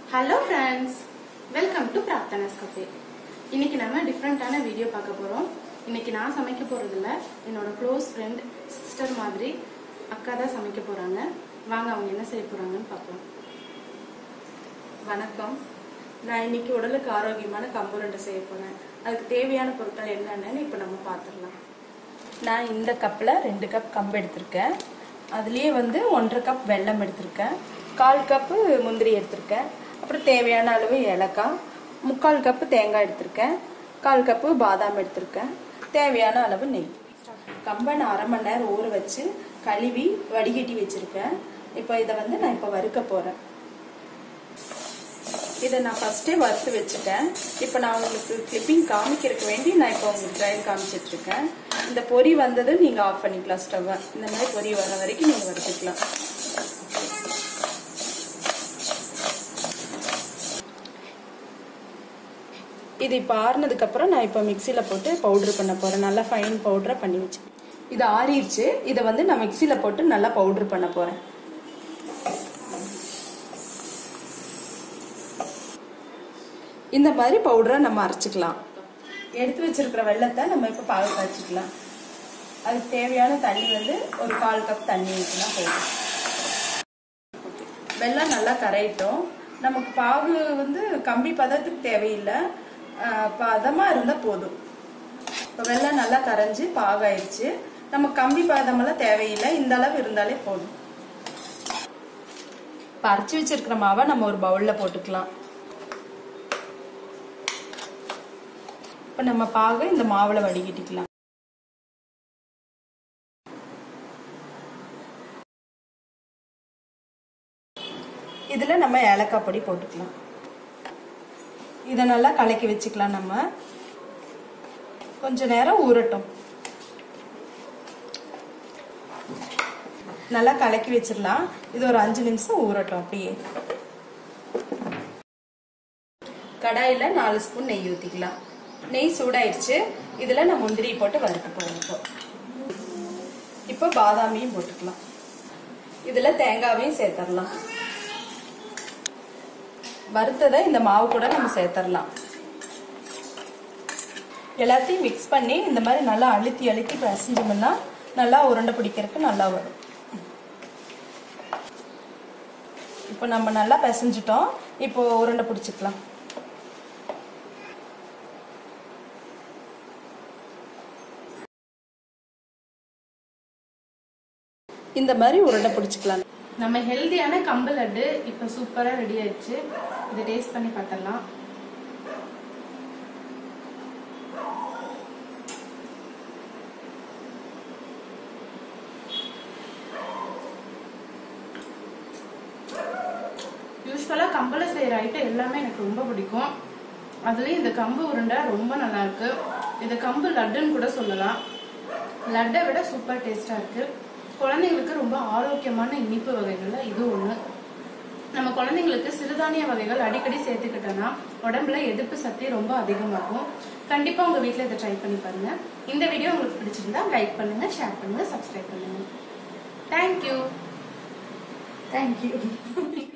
hello friends welcome to Prarthana's cafe இன்னைக்கு நம்ம டிஃப்ரெண்ட்டான வீடியோ பார்க்க போகிறோம் இன்னைக்கு நான் சமைக்க போகிறதில்ல என்னோட க்ளோஸ் ஃப்ரெண்ட் சிஸ்டர் மாதிரி அக்கா தான் சமைக்க போகிறாங்க வாங்க அவங்க என்ன செய்ய போகிறாங்கன்னு பார்ப்போம் வணக்கம் நான் இன்னைக்கு உடலுக்கு ஆரோக்கியமான கம்புரண்டை செய்ய போறேன் அதுக்கு தேவையான பொருட்கள் என்னென்னு இப்போ நம்ம பார்த்துடலாம் நான் இந்த கப்பில் ரெண்டு கப் கம்பு எடுத்திருக்கேன் அதுலேயே வந்து ஒன்றரை கப் வெல்லம் எடுத்திருக்கேன் கால் கப்பு முந்திரி எடுத்திருக்கேன் அப்புறம் தேவையான அளவு ஏலக்காய் முக்கால் கப்பு தேங்காய் எடுத்திருக்கேன் கால் கப்பு பாதாம் எடுத்திருக்கேன் தேவையான அளவு நெய் கம்பை நான் அரை மணி நேரம் ஊற வச்சு கழுவி வடிகட்டி வச்சிருக்கேன் இப்போ இதை வந்து நான் இப்போ வறுக்க போகிறேன் இதை நான் ஃபர்ஸ்டே வறுத்து வச்சுட்டேன் இப்போ நான் உங்களுக்கு கிளிப்பிங் காமிக்கிறதுக்கு வேண்டி நான் இப்போ உங்களுக்கு ட்ரையல் காமிச்சிட்டு இருக்கேன் இந்த பொரி வந்ததும் நீங்கள் ஆஃப் பண்ணிக்கலாம் ஸ்டவ்வை இந்த மாதிரி பொரி வர வரைக்கும் நீங்கள் வறுத்துக்கலாம் இது இப்போ ஆறுனதுக்கப்புறம் நான் இப்போ மிக்சியில் போட்டு பவுட்ரு பண்ண போகிறேன் நல்லா ஃபைன் பவுடரை பண்ணி வச்சு இது ஆறிடுச்சு இதை வந்து நான் மிக்சியில் போட்டு நல்லா பவுட்ரு பண்ண போகிறேன் இந்த மாதிரி பவுடரை நம்ம அரைச்சிக்கலாம் எடுத்து வச்சிருக்கிற வெள்ளத்தை நம்ம இப்போ பாகு காய்ச்சிக்கலாம் அதுக்கு தேவையான தண்ணி வந்து ஒரு கால் கப் தண்ணி ஊற்றினா போதும் வெள்ளம் நல்லா கரையிட்டோம் நமக்கு பாகு வந்து கம்பி பதத்துக்கு தேவையில்லை ஆஹ் பதமாக இருந்தால் போதும் இப்போ வெள்ளம் நல்லா கரைஞ்சி பாகாயிடுச்சு நம்ம கம்பி பதமெல்லாம் தேவையில்லை இந்த அளவு இருந்தாலே போதும் இப்போ அரைச்சி வச்சிருக்கிற மாவை நம்ம ஒரு பவுலில் போட்டுக்கலாம் இப்போ நம்ம பாக இந்த மாவில் வடிகட்டிக்கலாம் இதில் நம்ம ஏலக்காய் பொடி போட்டுக்கலாம் இதை நல்லா கலக்கி வச்சுக்கலாம் நம்ம கொஞ்ச நேரம் ஊறட்டும் நல்லா கலக்கி வச்சிடலாம் இது ஒரு அஞ்சு நிமிஷம் ஊறட்டும் அப்படியே கடாயில் நாலு ஸ்பூன் நெய் ஊற்றிக்கலாம் நெய் சூடாயிடுச்சு இதில் நான் முந்திரி போட்டு வறுக்க போகிறேன் இப்போ இப்போ பாதாமியும் போட்டுக்கலாம் இதில் தேங்காவையும் சேர்த்துடலாம் வறுத்ததை இந்த மாவு கூட நம்ம சேர்த்துடலாம் எல்லாத்தையும் மிக்ஸ் பண்ணி இந்த மாதிரி நல்லா அழுத்தி அழுத்தி பிசைஞ்சோம்னா நல்லா உருண்டை பிடிக்கிறதுக்கு நல்லா வரும் இப்போ நம்ம நல்லா பிசைஞ்சிட்டோம் இப்போ உருண்டை பிடிச்சிக்கலாம் இந்த மாதிரி உருண்டை பிடிச்சிக்கலாம் நம்ம ஹெல்தியான கம்பு லட்டு இப்போ சூப்பராக ரெடி ஆயிடுச்சு இதை டேஸ்ட் பண்ணி பார்த்துடலாம் யூஸ்வலாக கம்பில் செய்கிற ஐட்டம் எல்லாமே எனக்கு ரொம்ப பிடிக்கும் அதுலேயும் இந்த கம்பு உருண்டை ரொம்ப நல்லா இருக்கு இது கம்பு லட்டுன்னு கூட சொல்லலாம் லட்டை விட சூப்பர் டேஸ்டாக இருக்கு குழந்தைங்களுக்கு ரொம்ப ஆரோக்கியமான இனிப்பு வகைகள்ல இது ஒன்று நம்ம குழந்தைங்களுக்கு சிறுதானிய வகைகள் அடிக்கடி சேர்த்துக்கிட்டோம்னா உடம்புல எதிர்ப்பு சக்தி ரொம்ப அதிகமாகும் கண்டிப்பா உங்க வீட்ல இதை ட்ரை பண்ணி பாருங்க இந்த வீடியோ உங்களுக்கு பிடிச்சிருந்தா லைக் பண்ணுங்க ஷேர் பண்ணுங்க சப்ஸ்கிரைப் பண்ணுங்க தேங்க்யூ தேங்க்யூ